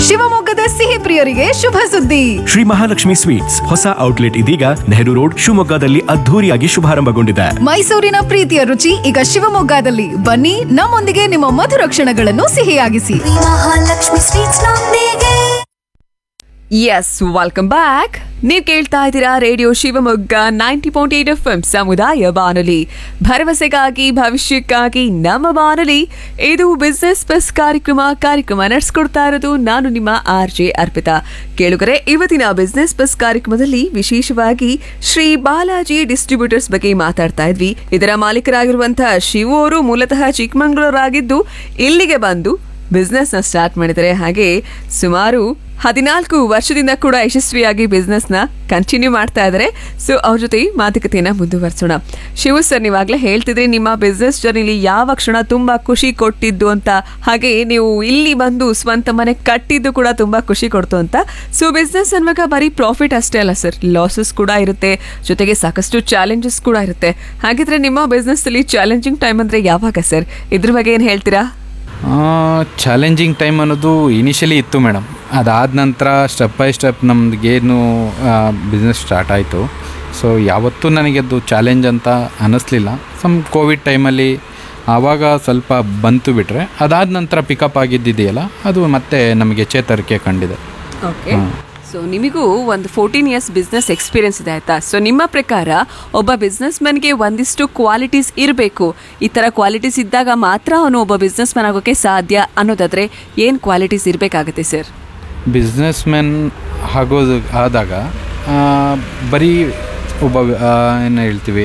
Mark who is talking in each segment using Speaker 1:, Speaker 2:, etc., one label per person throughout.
Speaker 1: ಶಿವಮೊಗ್ಗದ ಸಿಹಿ ಪ್ರಿಯರಿಗೆ ಶುಭ ಸುದ್ದಿ
Speaker 2: ಶ್ರೀ ಮಹಾಲಕ್ಷ್ಮಿ ಸ್ವೀಟ್ಸ್ ಹೊಸ ಔಟ್ಲೆಟ್ ಇದೀಗ ನೆಹರು ರೋಡ್ ಶಿವಮೊಗ್ಗದಲ್ಲಿ ಅದ್ಧೂರಿಯಾಗಿ ಶುಭಾರಂಭಗೊಂಡಿದೆ
Speaker 1: ಮೈಸೂರಿನ ಪ್ರೀತಿಯ ರುಚಿ ಈಗ ಶಿವಮೊಗ್ಗದಲ್ಲಿ ಬನ್ನಿ ನಮ್ಮೊಂದಿಗೆ ನಿಮ್ಮ ಮಧುರ ಕ್ಷಣಗಳನ್ನು ಸಿಹಿಯಾಗಿಸಿ
Speaker 3: ಮಹಾಲಕ್ಷ್ಮಿ ಸ್ವೀಟ್ಸ್ ನೊಂದಿಗೆ
Speaker 4: ಎಸ್ ವೆಲ್ಕಮ್ ಬ್ಯಾಕ್ ನೀವು ಕೇಳ್ತಾ ಇದ್ದೀರಾ radio Shivamogga ninety point eight F M ಸಮುದಾಯ ಬಾನುಲಿ ಭರವಸೆಗಾಗಿ ಭವಿಷ್ಯಕ್ಕಾಗಿ ನಮ್ಮ ಬಾನುಲಿ ಇದು ಬಿಸ್ನೆಸ್ ಬಸ್ ಕಾರ್ಯಕ್ರಮ ಕಾರ್ಯಕ್ರಮ ನಡೆಸ್ಕೊಡ್ತಾ ಇರೋದು ನಾನು ನಿಮ್ಮ ಆರ್ ಜೆ ಅರ್ಪಿತಾ ಕೇಳುಗರೆ ಇವತ್ತಿನ ಬಿಸ್ನೆಸ್ ಬಸ್ ಕಾರ್ಯಕ್ರಮದಲ್ಲಿ ವಿಶೇಷವಾಗಿ ಶ್ರೀ ಬಾಲಾಜಿ ಡಿಸ್ಟ್ರಿಬ್ಯೂಟರ್ಸ್ ಬಗ್ಗೆ ಮಾತಾಡ್ತಾ ಇದ್ವಿ ಇದರ ಮಾಲೀಕರಾಗಿರುವಂತಹ ಶಿವು ಅವರು ಮೂಲತಃ ಚಿಕ್ಕಮಂಗ್ಳೂರಾಗಿದ್ದು ಇಲ್ಲಿಗೆ ಬಂದು ಬಿಸ್ನೆಸ್ ನ ಸ್ಟಾರ್ಟ್ ಮಾಡಿದ್ದಾರೆ ಹಾಗೆ ಸುಮಾರು ಹದಿನಾಲ್ಕು ವರ್ಷದಿಂದ ಕೂಡ ಯಶಸ್ವಿಯಾಗಿ ಬಿಸ್ನೆಸ್ ನ ಕಂಟಿನ್ಯೂ ಮಾಡ್ತಾ ಇದ್ದಾರೆ ಸೊ ಅವ್ರ ಜೊತೆ ಮಾತುಕತೆಯನ್ನ ಮುಂದುವರಿಸೋಣ ಶಿವು ಸರ್ ನೀವಾಗ್ಲೇ ಹೇಳ್ತಿದ್ರಿ ನಿಮ್ಮ ಬಿಸ್ನೆಸ್ ಜರ್ನಿಲಿ ಯಾವ ಕ್ಷಣ ತುಂಬಾ ಖುಷಿ ಕೊಟ್ಟಿದ್ದು ಅಂತ ಹಾಗೆ ನೀವು ಇಲ್ಲಿ ಬಂದು ಸ್ವಂತ ಮನೆ ಕಟ್ಟಿದ್ದು ಕೂಡ ತುಂಬಾ ಖುಷಿ ಕೊಡ್ತು ಅಂತ ಸೊ ಬಿಸ್ನೆಸ್ ಅನ್ನುವಾಗ ಬರೀ ಪ್ರಾಫಿಟ್ ಅಷ್ಟೇ ಅಲ್ಲ ಸರ್ ಲಾಸಸ್ ಕೂಡ ಇರುತ್ತೆ ಜೊತೆಗೆ ಸಾಕಷ್ಟು ಚಾಲೆಂಜಸ್ ಕೂಡ ಇರುತ್ತೆ ಹಾಗಿದ್ರೆ ನಿಮ್ಮ ಬಿಸ್ನೆಸ್ ಅಲ್ಲಿ ಚಾಲೆಂಜಿಂಗ್ ಟೈಮ್ ಅಂದ್ರೆ ಯಾವಾಗ ಸರ್ ಇದ್ರ ಬಗ್ಗೆ ಏನ್ ಹೇಳ್ತೀರಾ
Speaker 5: ಚಾಲೆಂಜಿಂಗ್ ಟೈಮ್ ಅನ್ನೋದು ಇನಿಷಿಯಲಿ ಇತ್ತು ಮೇಡಮ್ ಅದಾದ ನಂತರ ಸ್ಟೆಪ್ ಬೈ ಸ್ಟೆಪ್ ನಮ್ಗೇನು ಬಿಸ್ನೆಸ್ ಸ್ಟಾರ್ಟ್ ಆಯಿತು ಸೊ ಯಾವತ್ತೂ ನನಗೆ ಅದು ಚಾಲೆಂಜ್ ಅಂತ ಅನ್ನಿಸ್ಲಿಲ್ಲ ಸಮ್ ಕೋವಿಡ್ ಟೈಮಲ್ಲಿ ಆವಾಗ ಸ್ವಲ್ಪ ಬಂತು ಬಿಟ್ಟರೆ ಅದಾದ ನಂತರ ಪಿಕಪ್ ಆಗಿದ್ದಿದೆಯಲ್ಲ ಅದು ಮತ್ತೆ ನಮಗೆ ಚೇತರಿಕೆ ಕಂಡಿದೆ
Speaker 4: ಓಕೆ ಸೊ ನಿಮಗೂ ಒಂದು ಫೋರ್ಟೀನ್ ಇಯರ್ಸ್ ಬಿಸ್ನೆಸ್ ಎಕ್ಸ್ಪೀರಿಯನ್ಸ್ ಇದೆ ಆಯ್ತಾ ಸೊ ನಿಮ್ಮ ಪ್ರಕಾರ ಒಬ್ಬ ಬಿಸ್ನೆಸ್ ಮ್ಯಾನ್ಗೆ ಒಂದಿಷ್ಟು ಕ್ವಾಲಿಟೀಸ್ ಇರಬೇಕು ಈ ಥರ ಕ್ವಾಲಿಟೀಸ್ ಇದ್ದಾಗ ಮಾತ್ರ ಅವನು ಒಬ್ಬ ಬಿಸ್ನೆಸ್ ಮ್ಯಾನ್ ಆಗೋಕ್ಕೆ ಸಾಧ್ಯ ಅನ್ನೋದಾದ್ರೆ ಏನು ಕ್ವಾಲಿಟೀಸ್ ಇರಬೇಕಾಗುತ್ತೆ ಸರ್
Speaker 5: ಬಿಸ್ನೆಸ್ ಮ್ಯಾನ್ ಆಗೋದು ಆದಾಗ ಆ, ಬರೀ ಒಬ್ಬ ಏನು ಹೇಳ್ತೀವಿ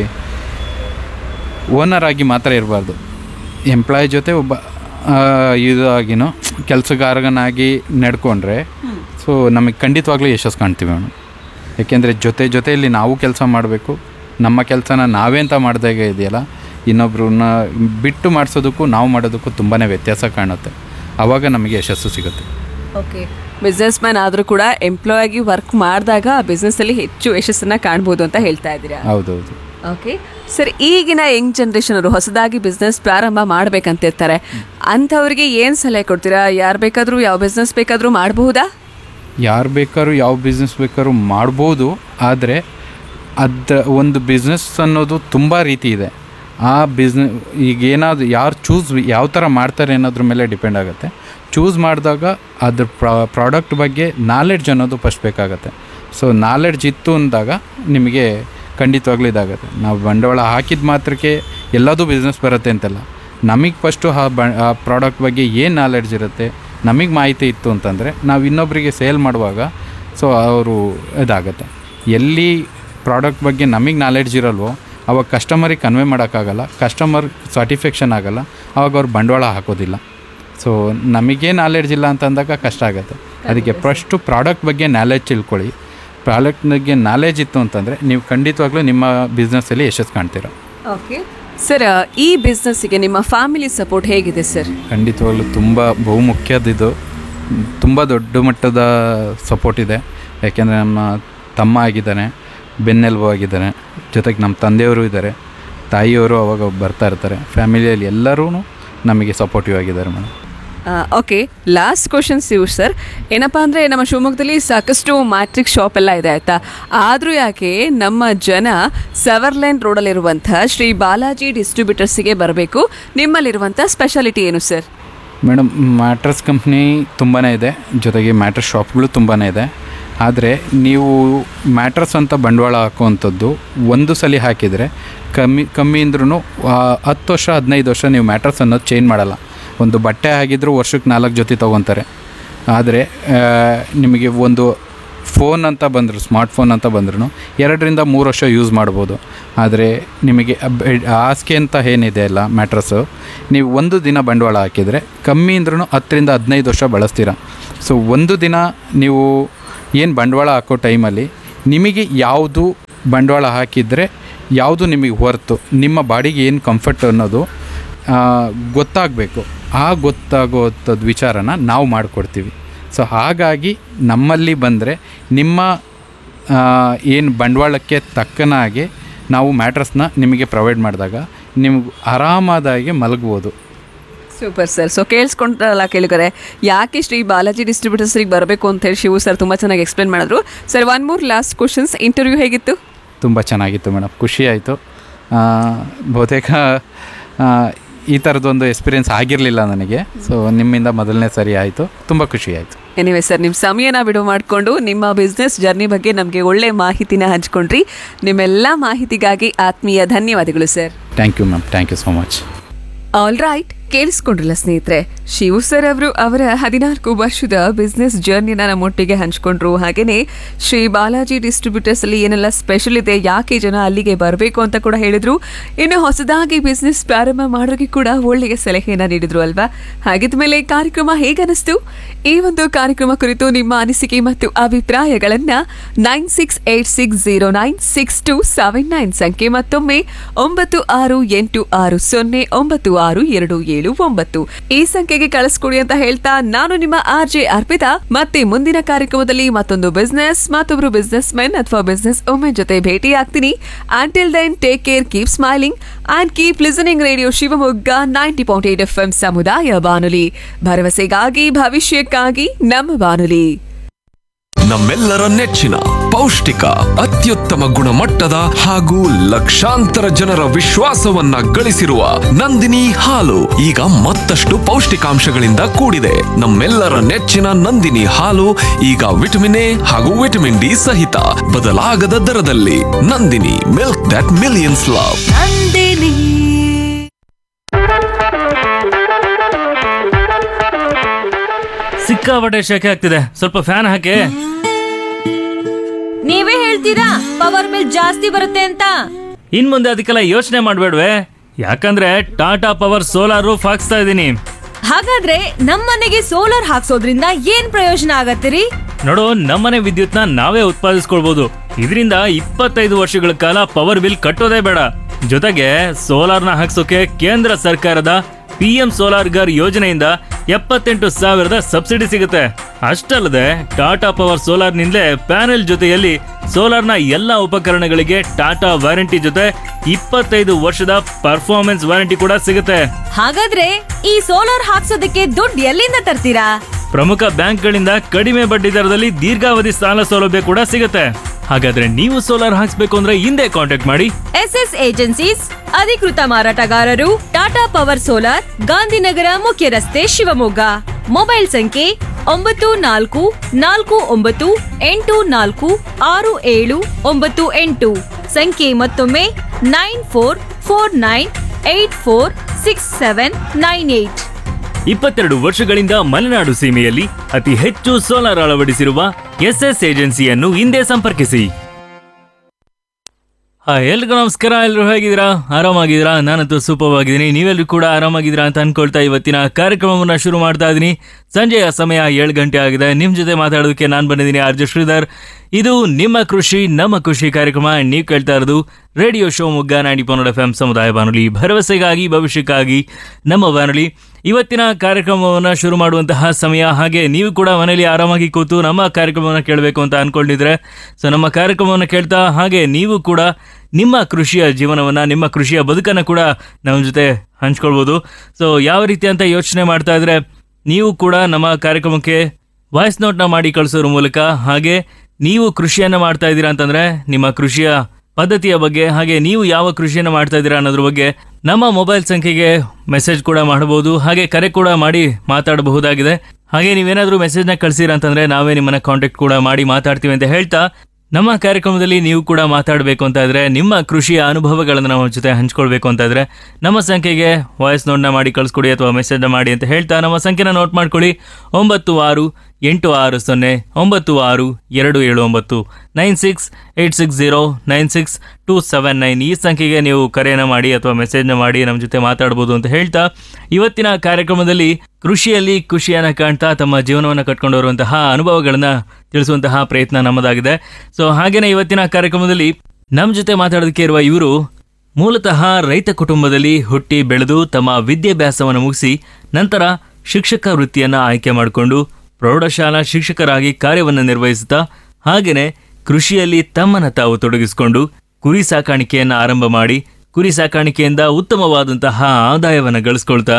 Speaker 5: ಓನರ್ ಆಗಿ ಮಾತ್ರ ಇರಬಾರ್ದು ಎಂಪ್ಲಾಯ್ ಜೊತೆ ಒಬ್ಬ ಆ, ಇದಾಗಿನೋ ಕೆಲಸಗಾರನಾಗಿ ನಡ್ಕೊಂಡ್ರೆ ಸೊ ನಮಗೆ ಖಂಡಿತವಾಗ್ಲೂ ಯಶಸ್ಸು ಕಾಣ್ತೀವಿ ಅವನು ಯಾಕೆಂದರೆ ಜೊತೆ ಜೊತೆಯಲ್ಲಿ ನಾವು ಕೆಲಸ ಮಾಡಬೇಕು ನಮ್ಮ ಕೆಲಸನ ನಾವೇ ಅಂತ ಮಾಡಿದಾಗ ಇದೆಯಲ್ಲ ಇನ್ನೊಬ್ರನ್ನ ಬಿಟ್ಟು ಮಾಡಿಸೋದಕ್ಕೂ ನಾವು ಮಾಡೋದಕ್ಕೂ ತುಂಬಾ ವ್ಯತ್ಯಾಸ ಕಾಣುತ್ತೆ ಆವಾಗ ನಮಗೆ ಯಶಸ್ಸು ಸಿಗುತ್ತೆ
Speaker 4: ಓಕೆ ಬಿಸ್ನೆಸ್ ಮ್ಯಾನ್ ಆದರೂ ಕೂಡ ಎಂಪ್ಲಾಯ್ ಆಗಿ ವರ್ಕ್ ಮಾಡಿದಾಗ ಆ ಬಿಸ್ನೆಸ್ಸಲ್ಲಿ ಹೆಚ್ಚು ಯಶಸ್ಸನ್ನ ಕಾಣ್ಬೋದು ಅಂತ ಹೇಳ್ತಾ ಇದ್ದೀರಾ
Speaker 5: ಹೌದೌದು
Speaker 4: ಓಕೆ ಸರ್ ಈಗಿನ ಯಂಗ್ ಜನ್ರೇಷನ್ ಅವರು ಹೊಸದಾಗಿ ಬಿಸ್ನೆಸ್ ಪ್ರಾರಂಭ ಮಾಡ್ಬೇಕಂತಿರ್ತಾರೆ ಅಂಥವ್ರಿಗೆ ಏನು ಸಲಹೆ ಕೊಡ್ತೀರಾ ಯಾರು ಬೇಕಾದರೂ ಯಾವ ಬಿಸ್ನೆಸ್ ಬೇಕಾದರೂ ಮಾಡಬಹುದಾ
Speaker 5: ಯಾರು ಬೇಕಾದ್ರೂ ಯಾವ ಬಿಸ್ನೆಸ್ ಬೇಕಾದ್ರೂ ಮಾಡ್ಬೋದು ಆದರೆ ಅದ ಒಂದು ಬಿಸ್ನೆಸ್ ಅನ್ನೋದು ತುಂಬ ರೀತಿ ಇದೆ ಆ ಬಿಸ್ನೆ ಈಗ ಏನಾದ್ರು ಯಾರು ಚೂಸ್ ಯಾವ ಥರ ಮಾಡ್ತಾರೆ ಅನ್ನೋದ್ರ ಮೇಲೆ ಡಿಪೆಂಡ್ ಆಗುತ್ತೆ ಚೂಸ್ ಮಾಡಿದಾಗ ಅದ್ರ ಪ್ರಾಡಕ್ಟ್ ಬಗ್ಗೆ ನಾಲೆಡ್ಜ್ ಅನ್ನೋದು ಫಸ್ಟ್ ಬೇಕಾಗತ್ತೆ ಸೊ ನಾಲೆಡ್ಜ್ ಇತ್ತು ಅಂದಾಗ ನಿಮಗೆ ಖಂಡಿತವಾಗ್ಲೂ ಇದಾಗುತ್ತೆ ನಾವು ಬಂಡವಾಳ ಹಾಕಿದ ಮಾತ್ರಕ್ಕೆ ಎಲ್ಲದೂ ಬಿಸ್ನೆಸ್ ಬರುತ್ತೆ ಅಂತಲ್ಲ ನಮಗೆ ಫಸ್ಟು ಆ ಬ ಆ ಪ್ರಾಡಕ್ಟ್ ಬಗ್ಗೆ ಏನು ನಾಲೆಡ್ಜ್ ಇರುತ್ತೆ ನಮಗೆ ಮಾಹಿತಿ ಇತ್ತು ಅಂತಂದರೆ ನಾವು ಇನ್ನೊಬ್ಬರಿಗೆ ಸೇಲ್ ಮಾಡುವಾಗ ಸೊ ಅವರು ಇದಾಗುತ್ತೆ ಎಲ್ಲಿ ಪ್ರಾಡಕ್ಟ್ ಬಗ್ಗೆ ನಮಗೆ ನಾಲೆಡ್ಜ್ ಇರಲ್ವೋ ಅವಾಗ ಕಸ್ಟಮರಿಗೆ ಕನ್ವೆ ಮಾಡೋಕ್ಕಾಗಲ್ಲ ಕಸ್ಟಮರ್ ಸ್ಯಾಟಿಸ್ಫ್ಯಾಕ್ಷನ್ ಆಗಲ್ಲ ಅವಾಗ ಅವ್ರು ಬಂಡವಾಳ ಹಾಕೋದಿಲ್ಲ ಸೊ ನಮಗೇ ನಾಲೆಡ್ಜ್ ಇಲ್ಲ ಅಂತ ಅಂದಾಗ ಕಷ್ಟ ಆಗುತ್ತೆ ಅದಕ್ಕೆ ಫಸ್ಟು ಪ್ರಾಡಕ್ಟ್ ಬಗ್ಗೆ ನಾಲೆಡ್ಜ್ ತಿಳ್ಕೊಳ್ಳಿ ಪ್ರಾಡಕ್ಟ್ ಬಗ್ಗೆ ನಾಲೆಡ್ಜ್ ಇತ್ತು ಅಂತಂದರೆ ನೀವು ಖಂಡಿತವಾಗ್ಲೂ ನಿಮ್ಮ ಬಿಸ್ನೆಸ್ಸಲ್ಲಿ ಯಶಸ್ಸು ಕಾಣ್ತೀರ
Speaker 4: ಓಕೆ ಸರ್ ಈ ಬಿಸ್ನೆಸ್ಸಿಗೆ ನಿಮ್ಮ ಫ್ಯಾಮಿಲಿ ಸಪೋರ್ಟ್ ಹೇಗಿದೆ ಸರ್
Speaker 5: ಖಂಡಿತವಾಗ್ಲೂ ತುಂಬ ಬಹುಮುಖ್ಯದಿದು ತುಂಬ ದೊಡ್ಡ ಮಟ್ಟದ ಸಪೋರ್ಟ್ ಇದೆ ಯಾಕೆಂದರೆ ನಮ್ಮ ತಮ್ಮ ಆಗಿದ್ದಾನೆ ಬೆನ್ನೆಲುಬು ಆಗಿದ್ದಾನೆ ಜೊತೆಗೆ ನಮ್ಮ ತಂದೆಯವರು ಇದ್ದಾರೆ ತಾಯಿಯವರು ಅವಾಗ ಬರ್ತಾ ಇರ್ತಾರೆ ಫ್ಯಾಮಿಲಿಯಲ್ಲಿ ಎಲ್ಲರೂ ನಮಗೆ ಸಪೋರ್ಟಿವ್ ಆಗಿದ್ದಾರೆ ಮೇಡಮ್
Speaker 4: ಓಕೆ ಲಾಸ್ಟ್ ಕ್ವಶನ್ಸ್ ಇವು ಸರ್ ಏನಪ್ಪ ಅಂದರೆ ನಮ್ಮ ಶಿವಮೊಗ್ಗದಲ್ಲಿ ಸಾಕಷ್ಟು ಮ್ಯಾಟ್ರಿಕ್ ಶಾಪ್ ಎಲ್ಲ ಇದೆ ಆಯಿತಾ ಆದರೂ ಯಾಕೆ ನಮ್ಮ ಜನ ಸವರ್ಲೈನ್ ರೋಡಲ್ಲಿರುವಂಥ ಶ್ರೀ ಬಾಲಾಜಿ ಡಿಸ್ಟ್ರಿಬ್ಯೂಟರ್ಸಿಗೆ ಬರಬೇಕು ನಿಮ್ಮಲ್ಲಿರುವಂಥ ಸ್ಪೆಷಾಲಿಟಿ ಏನು ಸರ್
Speaker 5: ಮೇಡಮ್ ಮ್ಯಾಟ್ರಸ್ ಕಂಪ್ನಿ ತುಂಬಾ ಇದೆ ಜೊತೆಗೆ ಮ್ಯಾಟ್ರಸ್ ಶಾಪ್ಗಳು ತುಂಬಾ ಇದೆ ಆದರೆ ನೀವು ಮ್ಯಾಟ್ರಸ್ ಅಂತ ಬಂಡವಾಳ ಹಾಕುವಂಥದ್ದು ಒಂದು ಸಲ ಹಾಕಿದರೆ ಕಮ್ಮಿ ಕಮ್ಮಿ ಅಂದ್ರೂ ಹತ್ತು ವರ್ಷ ಹದಿನೈದು ವರ್ಷ ನೀವು ಮ್ಯಾಟ್ರಸ್ ಅನ್ನೋದು ಚೇಂಜ್ ಮಾಡಲ್ಲ ಒಂದು ಬಟ್ಟೆ ಆಗಿದ್ರೂ ವರ್ಷಕ್ಕೆ ನಾಲ್ಕು ಜೊತೆ ತೊಗೊತಾರೆ ಆದರೆ ಆ, ನಿಮಗೆ ಒಂದು ಫೋನ್ ಅಂತ ಬಂದರು ಸ್ಮಾರ್ಟ್ ಫೋನ್ ಅಂತ ಬಂದ್ರು ಎರಡರಿಂದ ಮೂರು ವರ್ಷ ಯೂಸ್ ಮಾಡ್ಬೋದು ಆದರೆ ನಿಮಗೆ ಬೆಡ್- ಹಾಸಿಗೆ ಅಂತ ಏನಿದೆ ಅಲ್ಲ ಮ್ಯಾಟ್ರಸ್ಸು ನೀವು ಒಂದು ದಿನ ಬಂಡವಾಳ ಹಾಕಿದರೆ ಕಮ್ಮಿ ಅಂದ್ರೂ ಹತ್ತರಿಂದ ಹದಿನೈದು ವರ್ಷ ಬಳಸ್ತೀರ ಸೊ ಒಂದು ದಿನ ನೀವು ಏನು ಬಂಡವಾಳ ಹಾಕೋ ಟೈಮಲ್ಲಿ ನಿಮಗೆ ಯಾವುದು ಬಂಡವಾಳ ಹಾಕಿದರೆ ಯಾವುದು ನಿಮಗೆ ಹೊರತು ನಿಮ್ಮ ಬಾಡಿಗೆ ಏನು ಕಂಫರ್ಟ್ ಅನ್ನೋದು ಗೊತ್ತಾಗಬೇಕು ಆ ಗೊತ್ತಾಗೋಂಥದ್ದು ವಿಚಾರನ ನಾವು ಮಾಡಿಕೊಡ್ತೀವಿ ಸೊ ಹಾಗಾಗಿ ನಮ್ಮಲ್ಲಿ ಬಂದರೆ ನಿಮ್ಮ ಏನು ಬಂಡವಾಳಕ್ಕೆ ತಕ್ಕನಾಗಿ ನಾವು ಮ್ಯಾಟ್ರಸ್ನ ನಿಮಗೆ ಪ್ರೊವೈಡ್ ಮಾಡಿದಾಗ ನಿಮ್ಗೆ ಆರಾಮಾದಾಗಿ ಮಲಗ್ಬೋದು
Speaker 4: ಸೂಪರ್ ಸರ್ ಸೊ ಕೇಳಿಸ್ಕೊಂಡ್ರಲ್ಲ ಕೇಳಿದರೆ ಯಾಕೆ ಶ್ರೀ ಬಾಲಾಜಿ ಡಿಸ್ಟ್ರಿಬ್ಯೂಟರ್ಸ್ರಿಗೆ ಬರಬೇಕು ಅಂತ ಹೇಳಿ ಶಿವು ಸರ್ ತುಂಬ ಚೆನ್ನಾಗಿ ಎಕ್ಸ್ಪ್ಲೇನ್ ಮಾಡಿದ್ರು sir one more last questions interview ಹೇಗಿತ್ತು
Speaker 5: ತುಂಬ ಚೆನ್ನಾಗಿತ್ತು ಮೇಡಮ್ ಖುಷಿ ಆಯಿತು ಬಹುತೇಕ ಆ, ಈ ಥರದ್ದೊಂದು ಎಕ್ಸ್ಪೀರಿಯೆನ್ಸ್ ಆಗಿರಲಿಲ್ಲ ನನಗೆ ಸೊ ನಿಮ್ಮಿಂದ ಮೊದಲನೇ ಸರಿ ಆಯಿತು ತುಂಬ ಖುಷಿ ಆಯಿತು
Speaker 4: ಎನಿವೆ ಸರ್ ನಿಮ್ಮ ಸಮಯನ ಬಿಡು ಮಾಡಿಕೊಂಡು ನಿಮ್ಮ ಬಿಸ್ನೆಸ್ ಜರ್ನಿ ಬಗ್ಗೆ ನಮಗೆ ಒಳ್ಳೆ ಮಾಹಿತಿನ ಹಂಚ್ಕೊಂಡ್ರಿ ನಿಮ್ಮೆಲ್ಲ ಮಾಹಿತಿಗಾಗಿ ಆತ್ಮೀಯ ಧನ್ಯವಾದಗಳು sir
Speaker 5: thank you ma'am thank you so much
Speaker 4: all right ಕೇಳಿಸ್ಕೊಂಡ್ರಲ್ಲ ಸ್ನೇಹಿತರೆ ಶಿವು ಸರ್ ಅವರು ಅವರ ಹದಿನಾಲ್ಕು ವರ್ಷದ ಬಿಸ್ನೆಸ್ ಜರ್ನಿನ ನಮ್ಮೊಟ್ಟಿಗೆ ಹಂಚ್ಕೊಂಡ್ರು ಹಾಗೇನೆ ಶ್ರೀ ಬಾಲಾಜಿ ಡಿಸ್ಟ್ರಿಬ್ಯೂಟರ್ಸ್ ಅಲ್ಲಿ ಏನೆಲ್ಲ ಸ್ಪೆಷಲ್ ಇದೆ ಯಾಕೆ ಜನ ಅಲ್ಲಿಗೆ ಬರಬೇಕು ಅಂತ ಕೂಡ ಹೇಳಿದ್ರು ಇನ್ನು ಹೊಸದಾಗಿ ಬಿಸ್ನೆಸ್ ಪ್ರಾರಂಭ ಮಾಡೋರಿಗೆ ಕೂಡ ಒಳ್ಳೆಯ ಸಲಹೆಯನ್ನ ನೀಡಿದ್ರು ಅಲ್ವಾ ಹಾಗಿದ್ಮೇಲೆ ಕಾರ್ಯಕ್ರಮ ಹೇಗನಿಸ್ತು ಈ ಒಂದು ಕಾರ್ಯಕ್ರಮ ಕುರಿತು ನಿಮ್ಮ ಅನಿಸಿಕೆ ಮತ್ತು ಅಭಿಪ್ರಾಯಗಳನ್ನ nine six eight six zero nine six two seven nine ಸಂಖ್ಯೆ ಮತ್ತೊಮ್ಮೆ ಒಂಬತ್ತು ಆರು ಎಂಟು ಆರು ಸೊನ್ನೆ ಒಂಬತ್ತು ಆರು ಎರಡು ಏಳು ಒಂಬತ್ತು ಈ ಸಂಖ್ಯೆಗೆ ಕಳಿಸ್ಕೊಡಿ ಅಂತ ಹೇಳ್ತಾ ನಾನು ನಿಮ್ಮ ಆರ್ ಜೆ ಅರ್ಪಿತಾ ಮತ್ತೆ ಮುಂದಿನ ಕಾರ್ಯಕ್ರಮದಲ್ಲಿ ಮತ್ತೊಂದು ಬಿಸ್ನೆಸ್ ಮತ್ತೊಬ್ರು ಬಿಸ್ನೆಸ್ ಮೆನ್ ಅಥವಾ ಬಿಸ್ನೆಸ್ ವುಮೆನ್ ಜೊತೆ ಭೇಟಿ ಆಗ್ತೀನಿ until then take care keep smiling and keep listening radio Shivamogga ninety point eight F M ಸಮುದಾಯ ಬಾನುಲಿ ಭರವಸೆಗಾಗಿ ಭವಿಷ್ಯಕ್ಕಾಗಿ ನಮ್ಮ ಬಾನುಲಿ
Speaker 6: ನಮ್ಮೆಲ್ಲರ ನೆಚ್ಚಿನ ಪೌಷ್ಟಿಕ ಅತ್ಯುತ್ತಮ ಗುಣಮಟ್ಟದ ಹಾಗೂ ಲಕ್ಷಾಂತರ ಜನರ ವಿಶ್ವಾಸವನ್ನ ಗಳಿಸಿರುವ ನಂದಿನಿ ಹಾಲು ಈಗ ಮತ್ತಷ್ಟು ಪೌಷ್ಟಿಕಾಂಶಗಳಿಂದ ಕೂಡಿದೆ ನಮ್ಮೆಲ್ಲರ ನೆಚ್ಚಿನ ನಂದಿನಿ ಹಾಲು ಈಗ ವಿಟಮಿನ್ ಎ ಹಾಗೂ ವಿಟಮಿನ್ ಡಿ ಸಹಿತ ಬದಲಾಗದ ದರದಲ್ಲಿ Nandini milk that millions love
Speaker 3: Nandini
Speaker 7: ಸಿಕ್ಕಾಪಟ್ಟೆ ಶೆಕೆ ಆಗ್ತಿದೆ ಸ್ವಲ್ಪ ಫ್ಯಾನ್ ಹಾಕಿ
Speaker 8: ನೀವೇ ಹೇಳ್ತೀರಾ ಪವರ್ ಬಿಲ್ ಜಾಸ್ತಿ ಬರುತ್ತೆ ಅಂತ
Speaker 7: ಇನ್ ಮುಂದೆ ಅದಕ್ಕೆಲ್ಲ ಯೋಚನೆ ಮಾಡ್ಬೇಡ್ವೆ ಯಾಕಂದ್ರೆ ಟಾಟಾ ಪವರ್ ಸೋಲಾರ್ ರೂಫ್ ಹಾಕ್ಸ್ತಾ ಇದ್ದೀನಿ
Speaker 8: ಹಾಗಾದ್ರೆ ನಮ್ಮನೆಗೆ ಸೋಲಾರ್ ಹಾಕ್ಸೋದ್ರಿಂದ ಏನ್ ಪ್ರಯೋಜನ ಆಗತ್ತಿರಿ
Speaker 7: ನೋಡು ನಮ್ಮನೆ ವಿದ್ಯುತ್ನ ನಾವೇ ಉತ್ಪಾದಿಸ್ಕೊಳ್ಬಹುದು ಇದರಿಂದ ಇಪ್ಪತ್ತೈದು ವರ್ಷಗಳ ಕಾಲ ಪವರ್ ಬಿಲ್ ಕಟ್ಟೋದೇ ಬೇಡ ಜೊತೆಗೆ ಸೋಲಾರ್ನ ಹಾಕ್ಸೋಕೆ ಕೇಂದ್ರ ಸರ್ಕಾರದ ಪಿ ಎಂ ಸೋಲಾರ್ ಗರ್ ಯೋಜನೆಯಿಂದ ಎಪ್ಪತ್ತೆಂಟು ಸಾವಿರದ ಸಬ್ಸಿಡಿ ಸಿಗುತ್ತೆ ಅಷ್ಟಲ್ಲದೆ ಟಾಟಾ ಪವರ್ ಸೋಲಾರ್ನಿಂದಲೇ ಪ್ಯಾನೆಲ್ ಜೊತೆಯಲ್ಲಿ ಸೋಲಾರ್ನ ಎಲ್ಲ ಉಪಕರಣಗಳಿಗೆ ಟಾಟಾ ವಾರಂಟಿ ಜೊತೆ ಇಪ್ಪತ್ತೈದು ವರ್ಷದ ಪರ್ಫಾರ್ಮೆನ್ಸ್ ವಾರಂಟಿ ಕೂಡ ಸಿಗುತ್ತೆ
Speaker 8: ಹಾಗಾದ್ರೆ ಈ ಸೋಲಾರ್ ಹಾಕ್ಸೋದಕ್ಕೆ ದುಡ್ಡು ಎಲ್ಲಿಂದ ತರ್ತೀರಾ
Speaker 7: ಪ್ರಮುಖ ಬ್ಯಾಂಕ್ಗಳಿಂದ ಕಡಿಮೆ ಬಡ್ಡಿ ದರದಲ್ಲಿ ದೀರ್ಘಾವಧಿ ಸಾಲ ಸೌಲಭ್ಯ ಕೂಡ ಸಿಗುತ್ತೆ ಹಾಗಾದ್ರೆ ನೀವು ಸೋಲಾರ್ ಹಾಕ್ಸ್ಬೇಕು ಅಂದ್ರೆ ಹಿಂದೆ ಕಾಂಟ್ಯಾಕ್ಟ್ ಮಾಡಿ
Speaker 8: ಎಸ್ ಎಸ್ ಏಜೆನ್ಸೀಸ್ ಅಧಿಕೃತ ಮಾರಾಟಗಾರರು ಟಾಟಾ ಪವರ್ ಸೋಲಾರ್ ಗಾಂಧಿನಗರ ಮುಖ್ಯ ರಸ್ತೆ ಶಿವಮೊಗ್ಗ ಮೊಬೈಲ್ ಸಂಖ್ಯೆ ಒಂಬತ್ತು ನಾಲ್ಕು ನಾಲ್ಕು ಒಂಬತ್ತು ಎಂಟು ನಾಲ್ಕು ಆರು ಏಳು ಒಂಬತ್ತು ಎಂಟು ಸಂಖ್ಯೆ ಮತ್ತೊಮ್ಮೆ nine four four nine eight four six seven nine eight
Speaker 7: ಇಪ್ಪತ್ತೆರಡು ವರ್ಷಗಳಿಂದ ಮಲೆನಾಡು ಸೀಮೆಯಲ್ಲಿ ಅತಿ ಹೆಚ್ಚು ಸೋಲಾರ್ ಅಳವಡಿಸಿರುವ ಎಸ್ಎಸ್ ಏಜೆನ್ಸಿಯನ್ನು ಹಿಂದೆ ಸಂಪರ್ಕಿಸಿ ಹಾ ಎಲ್ರಿಗೂ ನಮಸ್ಕಾರ ಎಲ್ಲರೂ ಹೇಗಿದ್ದೀರಾ ಆರಾಮಾಗಿದ್ದೀರಾ ನಾನಂತೂ ಸೂಪರ್ ಆಗಿದ್ದೀನಿ ನೀವೆಲ್ಲರೂ ಕೂಡ ಆರಾಮಾಗಿದ್ದೀರಾ ಅಂತ ಅನ್ಕೊಳ್ತಾ ಇವತ್ತಿನ ಕಾರ್ಯಕ್ರಮವನ್ನು ಶುರು ಮಾಡ್ತಾ ಇದ್ದೀನಿ ಸಂಜೆಯ ಸಮಯ ಏಳು ಗಂಟೆ ಆಗಿದೆ ನಿಮ್ಮ ಜೊತೆ ಮಾತಾಡೋದಕ್ಕೆ ನಾನು ಬಂದಿದ್ದೀನಿ ಆರ್ ಜೆ ಶ್ರೀಧರ್ ಇದು ನಿಮ್ಮ ಕೃಷಿ ನಮ್ಮ ಖುಷಿ ಕಾರ್ಯಕ್ರಮ ನೀವು ಕೇಳ್ತಾ ಇರೋದು ರೇಡಿಯೋ ಶೋ ಮುಗ್ಗ ನಾಡಿ ಪನ್ನಡ ಎಫ್ ಎಂ ಸಮುದಾಯ ಬಾನುಲಿ ಭರವಸೆಗಾಗಿ ಭವಿಷ್ಯಕ್ಕಾಗಿ ನಮ್ಮ ಬಾನುಲಿ ಇವತ್ತಿನ ಕಾರ್ಯಕ್ರಮವನ್ನು ಶುರು ಮಾಡುವಂತಹ ಸಮಯ ಹಾಗೆ ನೀವು ಕೂಡ ಮನೆಯಲ್ಲಿ ಆರಾಮಾಗಿ ಕೂತು ನಮ್ಮ ಕಾರ್ಯಕ್ರಮವನ್ನು ಕೇಳಬೇಕು ಅಂತ ಅನ್ಕೊಂಡಿದ್ರೆ ಸೊ ನಮ್ಮ ಕಾರ್ಯಕ್ರಮವನ್ನು ಕೇಳ್ತಾ ಹಾಗೆ ನೀವು ಕೂಡ ನಿಮ್ಮ ಕೃಷಿಯ ಜೀವನವನ್ನು ನಿಮ್ಮ ಕೃಷಿಯ ಬದುಕನ್ನು ಕೂಡ ನಮ್ಮ ಜೊತೆ ಹಂಚ್ಕೊಳ್ಬೋದು ಸೊ ಯಾವ ರೀತಿ ಅಂತ ಯೋಚನೆ ಮಾಡ್ತಾ ಇದ್ರೆ ನೀವು ಕೂಡ ನಮ್ಮ ಕಾರ್ಯಕ್ರಮಕ್ಕೆ ವಾಯ್ಸ್ ನೋಟ್ನ ಮಾಡಿ ಕಳಿಸೋದ್ರ ಮೂಲಕ ಹಾಗೆ ನೀವು ಕೃಷಿಯನ್ನು ಮಾಡ್ತಾ ಇದ್ದೀರಾ ಅಂತಂದ್ರೆ ನಿಮ್ಮ ಕೃಷಿಯ ಪದ್ಧತಿಯ ಬಗ್ಗೆ ಹಾಗೆ ನೀವು ಯಾವ ಕೃಷಿಯನ್ನು ಮಾಡ್ತಾ ಇದ್ದೀರಾ ಅನ್ನೋದ್ರ ಬಗ್ಗೆ ನಮ್ಮ ಮೊಬೈಲ್ ಸಂಖ್ಯೆಗೆ ಮೆಸೇಜ್ ಕೂಡ ಮಾಡಬಹುದು ಹಾಗೆ ಕರೆ ಕೂಡ ಮಾಡಿ ಮಾತಾಡಬಹುದಾಗಿದೆ ಹಾಗೆ ನೀವೇನಾದರೂ ಮೆಸೇಜ್ನ ಕಳಿಸಿರ ಅಂತಂದ್ರೆ ನಾವೇ ನಿಮ್ಮನ್ನ ಕಾಂಟ್ಯಾಕ್ಟ್ ಕೂಡ ಮಾಡಿ ಮಾತಾಡ್ತೀವಿ ಅಂತ ಹೇಳ್ತಾ ನಮ್ಮ ಕಾರ್ಯಕ್ರಮದಲ್ಲಿ ನೀವು ಕೂಡ ಮಾತಾಡಬೇಕು ಅಂತ ಇದ್ರೆ ನಿಮ್ಮ ಕೃಷಿಯ ಅನುಭವಗಳನ್ನು ನಮ್ಮ ಜೊತೆ ಹಂಚ್ಕೊಳ್ಬೇಕು ಅಂತ ಇದ್ರೆ ನಮ್ಮ ಸಂಖ್ಯೆಗೆ ವಾಯ್ಸ್ ನೋಟ್ನ ಮಾಡಿ ಕಳಿಸ್ಕೊಡಿ ಅಥವಾ ಮೆಸೇಜ್ನ ಮಾಡಿ ಅಂತ ಹೇಳ್ತಾ ನಮ್ಮ ಸಂಖ್ಯೆನ ನೋಟ್ ಮಾಡ್ಕೊಳ್ಳಿ ಒಂಬತ್ತು ಆರು ಎಂಟು ಆರು ಸೊನ್ನೆ ಒಂಬತ್ತು ಆರು ಎರಡು ಏಳು ಒಂಬತ್ತು nine six eight six zero nine six two seven nine ಈ ಸಂಖ್ಯೆಗೆ ನೀವು ಕರೆಯನ್ನು ಮಾಡಿ ಅಥವಾ ಮೆಸೇಜ್ನ ಮಾಡಿ ನಮ್ಮ ಜೊತೆ ಮಾತಾಡ್ಬೋದು ಅಂತ ಹೇಳ್ತಾ ಇವತ್ತಿನ ಕಾರ್ಯಕ್ರಮದಲ್ಲಿ ಕೃಷಿಯಲ್ಲಿ ಖುಷಿಯನ್ನು ಕಾಣ್ತಾ ತಮ್ಮ ಜೀವನವನ್ನು ಕಟ್ಕೊಂಡು ಬರುವಂತಹ ಅನುಭವಗಳನ್ನ ತಿಳಿಸುವಂತಹ ಪ್ರಯತ್ನ ನಮ್ಮದಾಗಿದೆ ಸೊ ಹಾಗೇನೆ ಇವತ್ತಿನ ಕಾರ್ಯಕ್ರಮದಲ್ಲಿ ನಮ್ಮ ಜೊತೆ ಮಾತಾಡೋದಕ್ಕೆ ಇರುವ ಇವರು ಮೂಲತಃ ರೈತ ಕುಟುಂಬದಲ್ಲಿ ಹುಟ್ಟಿ ಬೆಳೆದು ತಮ್ಮ ವಿದ್ಯಾಭ್ಯಾಸವನ್ನು ಮುಗಿಸಿ ನಂತರ ಶಿಕ್ಷಕ ವೃತ್ತಿಯನ್ನು ಆಯ್ಕೆ ಮಾಡಿಕೊಂಡು ಪ್ರೌಢಶಾಲಾ ಶಿಕ್ಷಕರಾಗಿ ಕಾರ್ಯವನ್ನು ನಿರ್ವಹಿಸುತ್ತಾ ಹಾಗೆಯೇ ಕೃಷಿಯಲ್ಲಿ ತಮ್ಮನ್ನು ತಾವು ತೊಡಗಿಸಿಕೊಂಡು ಕುರಿ ಸಾಕಾಣಿಕೆಯನ್ನು ಆರಂಭ ಮಾಡಿ ಕುರಿ ಸಾಕಾಣಿಕೆಯಿಂದ ಉತ್ತಮವಾದಂತಹ ಆದಾಯವನ್ನು ಗಳಿಸ್ಕೊಳ್ತಾ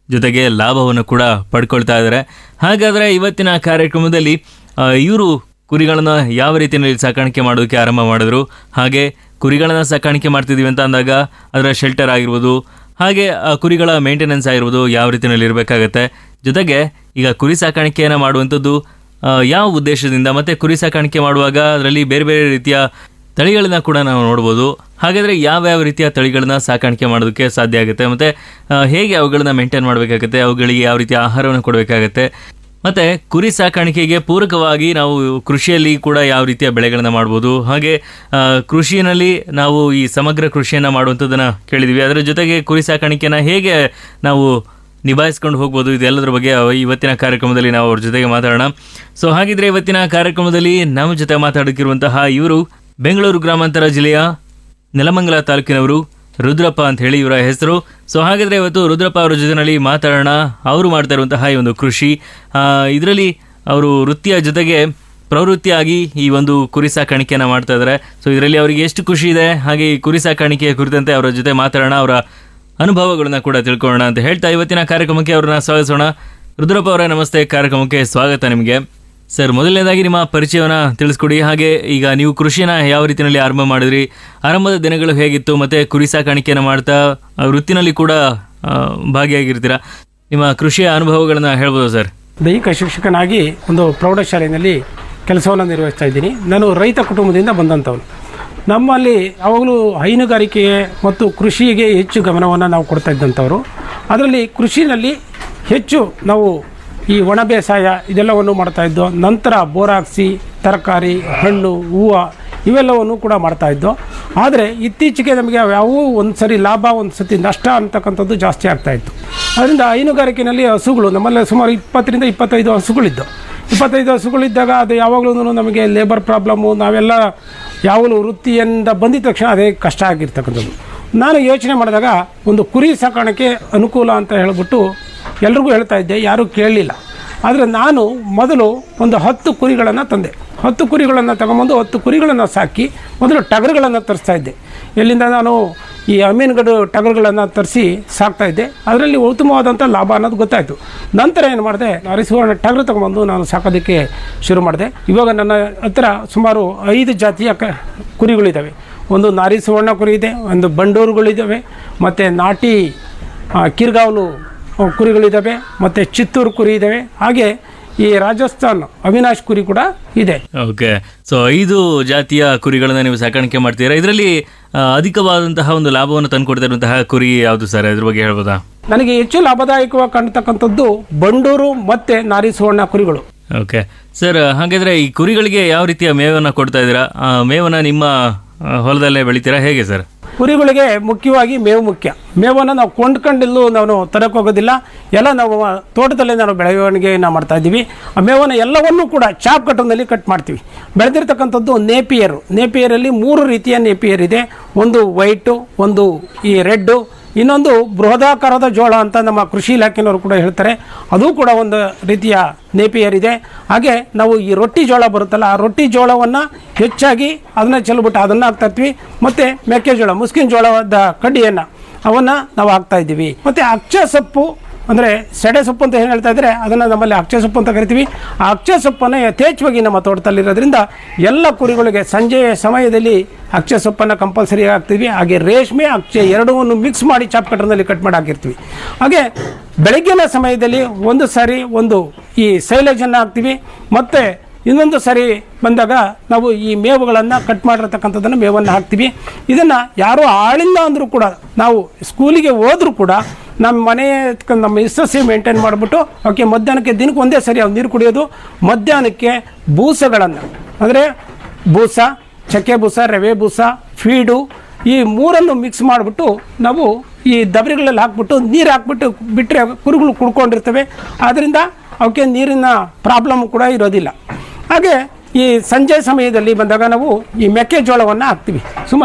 Speaker 7: ಜೊತೆಗೆ ಲಾಭವನ್ನು ಕೂಡ ಪಡ್ಕೊಳ್ತಾ ಇದ್ದಾರೆ ಹಾಗಾದರೆ ಇವತ್ತಿನ ಕಾರ್ಯಕ್ರಮದಲ್ಲಿ ಇವರು ಕುರಿಗಳನ್ನು ಯಾವ ರೀತಿಯಲ್ಲಿ ಸಾಕಾಣಿಕೆ ಮಾಡೋದಕ್ಕೆ ಆರಂಭ ಮಾಡಿದ್ರು ಹಾಗೆ ಕುರಿಗಳನ್ನು ಸಾಕಾಣಿಕೆ ಮಾಡ್ತಿದ್ದೀವಿ ಅಂತ ಅಂದಾಗ ಅದರ ಶೆಲ್ಟರ್ ಆಗಿರ್ಬೋದು ಹಾಗೆ ಆ ಕುರಿಗಳ ಮೇಂಟೆನೆನ್ಸ್ ಆಗಿರ್ಬೋದು ಯಾವ ರೀತಿಯಲ್ಲಿ ಇರಬೇಕಾಗತ್ತೆ ಜೊತೆಗೆ ಈಗ ಕುರಿ ಸಾಕಾಣಿಕೆಯನ್ನು ಮಾಡುವಂಥದ್ದು ಆ, ಯಾವ ಉದ್ದೇಶದಿಂದ ಮತ್ತು ಕುರಿ ಸಾಕಾಣಿಕೆ ಮಾಡುವಾಗ ಅದರಲ್ಲಿ ಬೇರೆ ಬೇರೆ ರೀತಿಯ ತಳಿಗಳನ್ನ ಕೂಡ ನಾವು ನೋಡ್ಬೋದು ಹಾಗಾದರೆ ಯಾವ್ಯಾವ ರೀತಿಯ ತಳಿಗಳನ್ನ ಸಾಕಾಣಿಕೆ ಮಾಡೋದಕ್ಕೆ ಸಾಧ್ಯ ಆಗುತ್ತೆ ಮತ್ತು ಹೇಗೆ ಅವುಗಳನ್ನ ಮೇಂಟೈನ್ ಮಾಡಬೇಕಾಗತ್ತೆ ಅವುಗಳಿಗೆ ಯಾವ ರೀತಿಯ ಆಹಾರವನ್ನು ಕೊಡಬೇಕಾಗತ್ತೆ ಮತ್ತು ಕುರಿ ಸಾಕಾಣಿಕೆಗೆ ಪೂರಕವಾಗಿ ನಾವು ಕೃಷಿಯಲ್ಲಿ ಕೂಡ ಯಾವ ರೀತಿಯ ಬೆಳೆಗಳನ್ನ ಮಾಡ್ಬೋದು ಹಾಗೆ ಆ, ಕೃಷಿಯಲ್ಲಿ ನಾವು ಈ ಸಮಗ್ರ ಕೃಷಿಯನ್ನು ಮಾಡುವಂಥದ್ದನ್ನು ಕೇಳಿದ್ವಿ ಅದರ ಜೊತೆಗೆ ಕುರಿ ಸಾಕಾಣಿಕೆನ ಹೇಗೆ ನಾವು ನಿಭಾಯಿಸ್ಕೊಂಡು ಹೋಗ್ಬೋದು ಇದೆಲ್ಲದರ ಬಗ್ಗೆ ಇವತ್ತಿನ ಕಾರ್ಯಕ್ರಮದಲ್ಲಿ ನಾವು ಅವ್ರ ಜೊತೆಗೆ ಮಾತಾಡೋಣ ಸೊ ಹಾಗಿದ್ರೆ ಇವತ್ತಿನ ಕಾರ್ಯಕ್ರಮದಲ್ಲಿ ನಮ್ಮ ಜೊತೆ ಮಾತಾಡೋಕ್ಕಿರುವಂತಹ ಇವರು ಬೆಂಗಳೂರು ಗ್ರಾಮಾಂತರ ಜಿಲ್ಲೆಯ ನೆಲಮಂಗಲ ತಾಲೂಕಿನವರು ರುದ್ರಪ್ಪ ಅಂತ ಹೇಳಿ ಇವರ ಹೆಸರು ಸೊ ಹಾಗಿದ್ರೆ ಇವತ್ತು ರುದ್ರಪ್ಪ ಅವರ ಜೊತೆನಲ್ಲಿ ಮಾತಾಡೋಣ ಅವರು ಮಾಡ್ತಾ ಇರುವಂತಹ ಈ ಒಂದು ಕೃಷಿ ಇದರಲ್ಲಿ ಅವರು ವೃತ್ತಿಯ ಜೊತೆಗೆ ಪ್ರವೃತ್ತಿಯಾಗಿ ಈ ಒಂದು ಕುರಿ ಸಾಕಾಣಿಕೆಯನ್ನು ಮಾಡ್ತಾ ಇದ್ದಾರೆ ಸೊ ಇದರಲ್ಲಿ ಅವರಿಗೆ ಎಷ್ಟು ಖುಷಿ ಇದೆ ಹಾಗೆ ಈ ಕುರಿ ಸಾಕಾಣಿಕೆಯ ಕುರಿತಂತೆ ಅವರ ಜೊತೆ ಮಾತಾಡೋಣ ಅವರ ಅನುಭವಗಳನ್ನ ಕೂಡ ತಿಳ್ಕೊಳ್ಳೋಣ ಅಂತ ಹೇಳ್ತಾ ಇವತ್ತಿನ ಕಾರ್ಯಕ್ರಮಕ್ಕೆ ಅವ್ರನ್ನ ಸ್ವಾಗತಿಸೋಣ ರುದ್ರಪ್ಪ ಅವರೇ ನಮಸ್ತೆ ಕಾರ್ಯಕ್ರಮಕ್ಕೆ ಸ್ವಾಗತ ನಿಮಗೆ ಸರ್ ಮೊದಲನೇದಾಗಿ ನಿಮ್ಮ ಪರಿಚಯವನ್ನ ತಿಳಿಸ್ಕೊಡಿ ಹಾಗೆ ಈಗ ನೀವು ಕೃಷಿನ ಯಾವ ರೀತಿಯಲ್ಲಿ ಆರಂಭ ಮಾಡಿದ್ರಿ ಆರಂಭದ ದಿನಗಳು ಹೇಗಿತ್ತು ಮತ್ತೆ ಕುರಿ ಸಾಕಾಣಿಕೆಯನ್ನು ಮಾಡ್ತಾ ಆ, ವೃತ್ತಿನಲ್ಲಿ ಕೂಡ ಆ, ಭಾಗಿಯಾಗಿರ್ತೀರಾ ನಿಮ್ಮ ಕೃಷಿಯ ಅನುಭವಗಳನ್ನ ಹೇಳ್ಬೋದು ಸರ್
Speaker 9: ದೈಹಿಕ ಶಿಕ್ಷಕನಾಗಿ ಒಂದು ಪ್ರೌಢಶಾಲೆಯಲ್ಲಿ ಕೆಲಸವನ್ನು ನಿರ್ವಹಿಸ್ತಾ ಇದ್ದೀನಿ ನಾನು ರೈತ ಕುಟುಂಬದಿಂದ ಬಂದಂಥವನು ನಮ್ಮಲ್ಲಿ ಯಾವಾಗಲೂ ಹೈನುಗಾರಿಕೆಗೆ ಮತ್ತು ಕೃಷಿಗೆ ಹೆಚ್ಚು ಗಮನವನ್ನು ನಾವು ಕೊಡ್ತಾ ಇದ್ದಂಥವ್ರು ಅದರಲ್ಲಿ ಕೃಷಿನಲ್ಲಿ ಹೆಚ್ಚು ನಾವು ಈ ಒಣ ಬೇಸಾಯ ಇದೆಲ್ಲವನ್ನು ಮಾಡ್ತಾ ಇದ್ದೋ ನಂತರ ಬೋರ್ ಹಾಕ್ಸಿ ತರಕಾರಿ ಹಣ್ಣು ಹೂವು ಇವೆಲ್ಲವನ್ನು ಕೂಡ ಮಾಡ್ತಾ ಇದ್ದೋ ಆದರೆ ಇತ್ತೀಚೆಗೆ ನಮಗೆ ಯಾವೂ ಒಂದು ಸರಿ ಲಾಭ ಒಂದು ಸತಿ ನಷ್ಟ ಅಂತಕ್ಕಂಥದ್ದು ಜಾಸ್ತಿ ಆಗ್ತಾ ಇತ್ತು ಅದರಿಂದ ಹೈನುಗಾರಿಕೆಯಲ್ಲಿ ಹಸುಗಳು ನಮ್ಮಲ್ಲಿ ಸುಮಾರು ಇಪ್ಪತ್ತರಿಂದ ಇಪ್ಪತ್ತೈದು ಹಸುಗಳಿದ್ದು ಇಪ್ಪತ್ತೈದು ಹಸುಗಳಿದ್ದಾಗ ಅದು ಯಾವಾಗಲೂ ನಮಗೆ ಲೇಬರ್ ಪ್ರಾಬ್ಲಮ್ಮು ನಾವೆಲ್ಲ ಯಾವಾಗಲೂ ವೃತ್ತಿಯಿಂದ ಬಂದಿದ ತಕ್ಷಣ ಅದೇ ಕಷ್ಟ ಆಗಿರ್ತಕ್ಕಂಥದ್ದು ನಾನು ಯೋಚನೆ ಮಾಡಿದಾಗ ಒಂದು ಕುರಿ ಸಾಕಾಣಿಕೆ ಅನುಕೂಲ ಅಂತ ಹೇಳ್ಬಿಟ್ಟು ಎಲ್ರಿಗೂ ಹೇಳ್ತಾ ಇದ್ದೆ ಯಾರೂ ಕೇಳಲಿಲ್ಲ ಆದರೆ ನಾನು ಮೊದಲು ಒಂದು ಹತ್ತು ಕುರಿಗಳನ್ನು ತಂದೆ ಹತ್ತು ಕುರಿಗಳನ್ನು ತಗೊಂಬಂದು ಹತ್ತು ಕುರಿಗಳನ್ನು ಸಾಕಿ ಮೊದಲು ಟಗರುಗಳನ್ನು ತರಿಸ್ತಾ ಇದ್ದೆ ಎಲ್ಲಿಂದ ನಾನು ಈ ಅಮೀನ್ಗಡು ಟಗರುಗಳನ್ನು ತರಿಸಿ ಸಾಕ್ತಾ ಇದ್ದೆ ಅದರಲ್ಲಿ ಉತ್ತಮವಾದಂಥ ಲಾಭ ಅನ್ನೋದು ಗೊತ್ತಾಯಿತು ನಂತರ ಏನು ಮಾಡಿದೆ ಹರಿಸುವರ್ಣ ಟಗರು ತಗೊಂಬಂದು ನಾನು ಸಾಕೋದಕ್ಕೆ ಶುರು ಮಾಡಿದೆ ಇವಾಗ ನನ್ನ ಹತ್ರ ಸುಮಾರು ಐದು ಜಾತಿಯ ಕ ಕುರಿಗಳಿದ್ದಾವೆ ಒಂದು ನಾರಿ ಸುವರ್ಣ ಕುರಿ ಇದೆ ಒಂದು ಬಂಡೂರುಗಳಿದ್ದಾವೆ ಮತ್ತು ನಾಟಿ ಆ, ಕಿರ್ಗಾವಲು ಆ, ಕುರಿಗಳಿದ್ದಾವೆ ಮತ್ತು ಚಿತ್ತೂರು ಕುರಿ ಇದ್ದಾವೆ ಹಾಗೆ ಈ ರಾಜಸ್ಥಾನ್ ಅವಿನಾಶ್ ಕುರಿ ಕೂಡ ಇದೆ
Speaker 7: ಓಕೆ ಸೊ ಐದು ಜಾತಿಯ ಕುರಿಗಳನ್ನ ನೀವು ಸಾಕಾಣಿಕೆ ಮಾಡ್ತೀರಾ ಇದರಲ್ಲಿ ಆ, ಅಧಿಕವಾದಂತಹ ಒಂದು ಲಾಭವನ್ನು ತಂದುಕೊಡ್ತಾ ಇರುವಂತಹ ಕುರಿ ಯಾವುದು ಸರ್ ಇದ್ರ ಬಗ್ಗೆ ಹೇಳ್ಬೋದಾ
Speaker 9: ನನಗೆ ಹೆಚ್ಚು ಲಾಭದಾಯಕವಾಗಿ ಕಾಣ್ತಕ್ಕಂಥದ್ದು ಬಂಡೂರು ಮತ್ತು ನಾರಿ ಸುವರ್ಣ ಕುರಿಗಳು
Speaker 7: ಓಕೆ ಸರ್ ಹಾಗಾದ್ರೆ ಈ ಕುರಿಗಳಿಗೆ ಯಾವ ರೀತಿಯ ಮೇವನ್ನ ಕೊಡ್ತಾ ಇದ್ದೀರಾ ಆ ಮೇವನ್ನ ನಿಮ್ಮ ಆ, ಹೊಲದಲ್ಲೇ ಬೆಳಿತೀರಾ ಹೇಗೆ ಸರ್
Speaker 9: ಕುರಿಗಳಿಗೆ ಮುಖ್ಯವಾಗಿ ಮೇವು ಮುಖ್ಯ ಮೇವನ್ನು ನಾವು ಕೊಂಡ್ಕೊಂಡಿಲ್ಲೂ ನಾವು ತರಕ್ಕೆ ಹೋಗೋದಿಲ್ಲ ಎಲ್ಲ ನಾವು ತೋಟದಲ್ಲೇ ನಾವು ಬೆಳವಣಿಗೆಯನ್ನು ಮಾಡ್ತಾ ಇದ್ದೀವಿ ಆ ಮೇವನ್ನು ಎಲ್ಲವನ್ನೂ ಕೂಡ ಚಾಪ್ ಕಟ್ಟನಲ್ಲಿ ಕಟ್ ಮಾಡ್ತೀವಿ ಬೆಳೆದಿರ್ತಕ್ಕಂಥದ್ದು ನೇಪಿಯರು ನೇಪಿಯರಲ್ಲಿ ಮೂರು ರೀತಿಯ ನೇಪಿಯರ್ ಇದೆ ಒಂದು ವೈಟು ಒಂದು ಈ ರೆಡ್ಡು ಇನ್ನೊಂದು ಬೃಹದಾಕಾರದ ಜೋಳ ಅಂತ ನಮ್ಮ ಕೃಷಿ ಇಲಾಖೆನವರು ಕೂಡ ಹೇಳ್ತಾರೆ ಅದು ಕೂಡ ಒಂದು ರೀತಿಯ ನೇಪಿಯರ್ ಇದೆ ಹಾಗೆ ನಾವು ಈ ರೊಟ್ಟಿ ಜೋಳ ಬರುತ್ತಲ್ಲ ಆ ರೊಟ್ಟಿ ಜೋಳವನ್ನು ಹೆಚ್ಚಾಗಿ ಅದನ್ನ ಚೆಲ್ಬಿಟ್ಟು ಅದನ್ನು ಹಾಕ್ತಾ ಇರ್ತೀವಿ ಮತ್ತು ಮೆಕ್ಕೆಜೋಳ ಮುಸ್ಕಿನ ಜೋಳದ ಕಡ್ಡಿಯನ್ನು ಅವನ್ನು ನಾವು ಹಾಕ್ತಾ ಇದ್ದೀವಿ ಮತ್ತು ಅಚ್ಚ ಸೊಪ್ಪು ಅಂದರೆ ಸೆಡೆ ಸೊಪ್ಪು ಅಂತ ಏನು ಹೇಳ್ತಾ ಇದ್ದಾರೆ ಅದನ್ನು ನಮ್ಮಲ್ಲಿ ಅಕ್ಷೆ ಸೊಪ್ಪು ಅಂತ ಕರಿತೀವಿ ಆ ಅಕ್ಷೆ ಸೊಪ್ಪನ್ನು ಯಥೇಚ್ಛವಾಗಿ ನಮ್ಮ ತೋಟದಲ್ಲಿರೋದ್ರಿಂದ ಎಲ್ಲ ಕುರಿಗಳಿಗೆ ಸಂಜೆಯ ಸಮಯದಲ್ಲಿ ಅಕ್ಷೆ ಸೊಪ್ಪನ್ನು ಕಂಪಲ್ಸರಿ ಹಾಕ್ತೀವಿ ಹಾಗೆ ರೇಷ್ಮೆ ಅಕ್ಷೆ ಎರಡವನ್ನು ಮಿಕ್ಸ್ ಮಾಡಿ ಚಾಪ್ ಕಟರ್ನಲ್ಲಿ ಕಟ್ ಮಾಡಿ ಹಾಕಿರ್ತೀವಿ ಹಾಗೆ ಬೆಳಗ್ಗಿನ ಸಮಯದಲ್ಲಿ ಒಂದು ಸಾರಿ ಒಂದು ಈ ಸೈಲೇಜನ್ನು ಹಾಕ್ತೀವಿ ಮತ್ತು ಇನ್ನೊಂದು ಸರಿ ಬಂದಾಗ ನಾವು ಈ ಮೇವುಗಳನ್ನು ಕಟ್ ಮಾಡಿರ್ತಕ್ಕಂಥದ್ದನ್ನು ಮೇವನ್ನು ಹಾಕ್ತೀವಿ ಇದನ್ನು ಯಾರೂ ಆಳಿಲ್ಲ ಅಂದರೂ ಕೂಡ ನಾವು ಸ್ಕೂಲಿಗೆ ಹೋದರೂ ಕೂಡ ನಮ್ಮ ಮನೆ ಎತ್ಕೊಂಡು ನಮ್ಮ ಯಶಸ್ವಿ ಮೇಂಟೈನ್ ಮಾಡಿಬಿಟ್ಟು ಅವಕ್ಕೆ ಮಧ್ಯಾಹ್ನಕ್ಕೆ ದಿನಕ್ಕೆ ಒಂದೇ ಸರಿ ಅವ್ರು ನೀರು ಕುಡಿಯೋದು ಮಧ್ಯಾಹ್ನಕ್ಕೆ ಬೂಸಗಳನ್ನು ಅಂದರೆ ಬೂಸ ಚಕ್ಕೆ ಬೂಸ ರವೆ ಬೂಸ ಫೀಡು ಈ ಮೂರನ್ನು ಮಿಕ್ಸ್ ಮಾಡಿಬಿಟ್ಟು ನಾವು ಈ ದಬರಿಗಳಲ್ಲಿ ಹಾಕ್ಬಿಟ್ಟು ನೀರು ಹಾಕ್ಬಿಟ್ಟು ಬಿಟ್ಟರೆ ಕುರಿಗಳು ಕುಡ್ಕೊಂಡಿರ್ತವೆ ಆದ್ದರಿಂದ ಅವಕ್ಕೆ ನೀರಿನ ಪ್ರಾಬ್ಲಮ್ ಕೂಡ ಇರೋದಿಲ್ಲ ಹಾಗೆ ಈ ಸಂಜೆ ಸಮಯದಲ್ಲಿ ಬಂದಾಗ ನಾವು ಈ ಮೆಕ್ಕೆಜೋಳವನ್ನು ಹಾಕ್ತೀವಿ ಸುಮಾರು